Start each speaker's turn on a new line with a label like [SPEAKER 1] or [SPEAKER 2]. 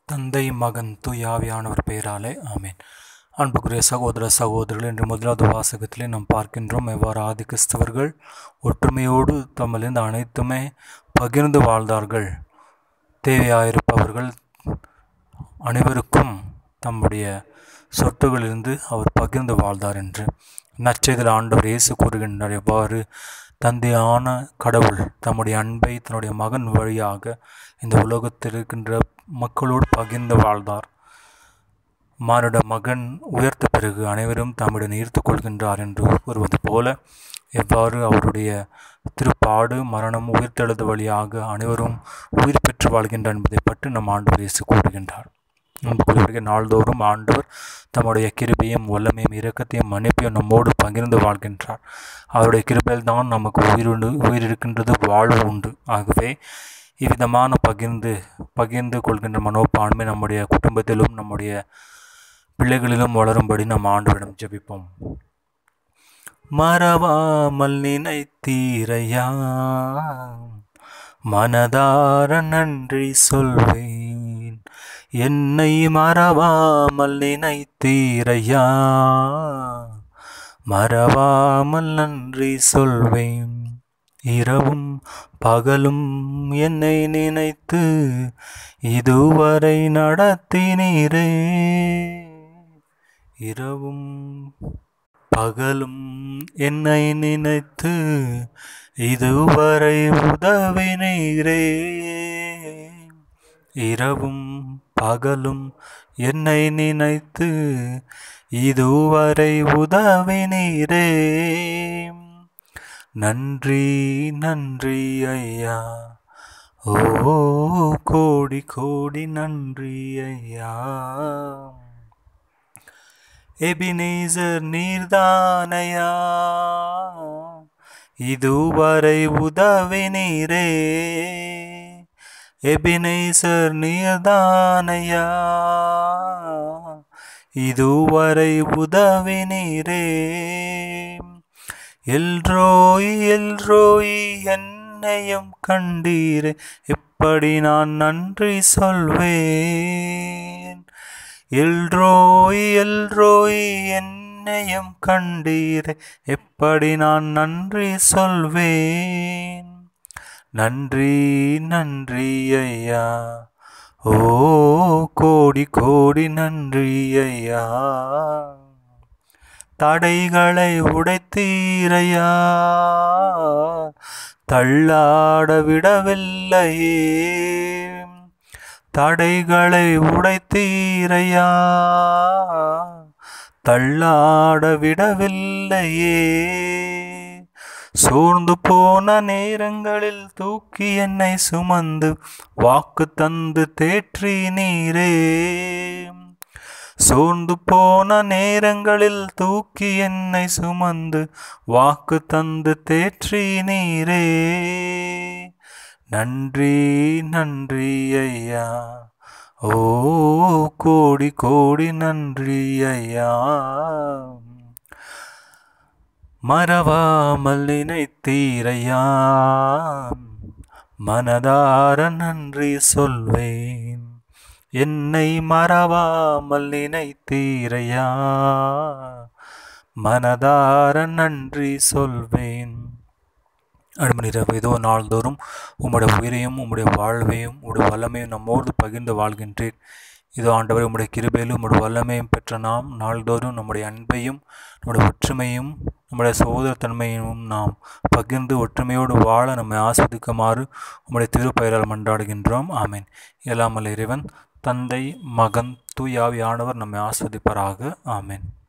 [SPEAKER 1] தந்தை மகன் தூயாவியானவர் பெயராலே ஆமேன் அன்புக்குரிய சகோதர சகோதரர்கள் இன்று முதலாவது வாசகத்திலே நாம் பார்க்கின்றோம் எவ்வாறு ஆதி கிறிஸ்தவர்கள் ஒற்றுமையோடு தம்மிலிருந்து அனைத்துமே பகிர்ந்து வாழ்ந்தார்கள் தேவையாயிருப்பவர்கள் அனைவருக்கும் தம்முடைய சொத்துகளிலிருந்து அவர் பகிர்ந்து வாழ்ந்தார் என்று நற்செய்தில் ஆண்டவர் இயேசு கூறுகின்றார் எவ்வாறு தந்தையான கடவுள் தம்முடைய அன்பை தன்னுடைய மகன் வழியாக இந்த உலகத்தில் இருக்கின்ற மக்களோடு பகிர்ந்து வாழ்ந்தார் மானுட மகன் உயர்த்த பிறகு அனைவரும் தம்முடன் ஈர்த்து கொள்கின்றார் என்று கூறுவது போல எவ்வாறு அவருடைய திருப்பாடு மரணம் உயிர்த்தெழுத வழியாக அனைவரும் உயிர் பெற்று வாழ்கின்றார் என்பதை பற்றி நம் ஆண்டவர் இயேசு கூறுகின்றார் அன்புக்குரியவர்கள் நாள்தோறும் ஆண்டவர் தம்முடைய கிருபையும் வல்லமையும் இரக்கத்தையும் மன்னிப்பையும் நம்மோடு பகிர்ந்து வாழ்கின்றார் அவருடைய கிருபையில் தான் நமக்கு உயிருண்டு உயிர் இருக்கின்றது வாழ்வு உண்டு ஆகவே இவ்விதமான பகிர்ந்து பகிர்ந்து கொள்கின்ற மனோப்பான்மை நம்முடைய குடும்பத்திலும் நம்முடைய பிள்ளைகளிலும் வளரும்படி நம் ஆண்டவரிடம் ஜெபிப்போம் மறவாமல் நினைத்தீரையா மனதார நன்றி சொல்வேன் என்னை மறவாமல் நினைத்தீரையா மறவாமல் நன்றி சொல்வேன் இரவும் பகலும் என்னை நினைத்து இதுவரை நடத்தினீரே இரவும் பகலும் என்னை நினைத்து இதுவரை உதவினீரே இரவும் பகலும் என்னை நினைத்து இதுவரை உதவினீரே நன்றி நன்றி ஐயா ஓ கோடி கோடி நன்றி ஐயா எபினேசர் நீர்தானையா இதுவரை உதவி நீரே எபினேசர் நீர்தானையா இதுவரை உதவி நீரே எல்ரோய் எல்ரோய் என்னையும் கண்டீரே எப்படி நான் நன்றி சொல்வேன் எல்ரோய் எல்ரோய் என்னையும் கண்டீரே எப்படி நான் நன்றி சொல்வேன் நன்றி நன்றி ஐயா ஓ கோடி கோடி நன்றி ஐயா தடைகளை உடைத்தீரையா தள்ளாட விடவில்லையே தடைகளை உடைத்தீரையா தள்ளாட விடவில்லையே சோர்ந்து போன நேரங்களில் தூக்கி என்னை சுமந்து வாக்கு தந்து தேற்றி நீரே சோர்ந்து போன நேரங்களில் தூக்கி என்னை சுமந்து வாக்கு தந்து தேற்றி நீரே நன்றி நன்றி ஐயா ஓ கோடி கோடி நன்றி ஐயா மறவாமல் நினைத்தீரையா மனதார நன்றி சொல்வேன் என்னை மறவாமல் நினைத்தீரையா மனதார நன்றி சொல்வேன் அடுமணிரவு ஏதோ நாள்தோறும் உம்முடைய உயிரையும் உம்முடைய வாழ்வையும் உம்முடைய வல்லமையும் நம்மோடு பகிர்ந்து வாழ்கின்றீர் இதோ ஆண்டவர் உம்முடைய கிருபையிலும் உம்முடைய வல்லமையும் பெற்ற நாம் நாள்தோறும் நம்முடைய அன்பையும் நம்முடைய ஒற்றுமையும் நம்முடைய சகோதரத்தன்மையும் நாம் பகிர்ந்து ஒற்றுமையோடு வாழ நம்மை ஆஸ்வதிக்குமாறு உம்முடைய திருப்பெயரால் மன்றாடுகின்றோம் ஆமீன் இயலாமல் இறைவன் தந்தை மகன் தூயாவியானவர் நம்மை ஆஸ்வதிப்பாராக ஆமீன்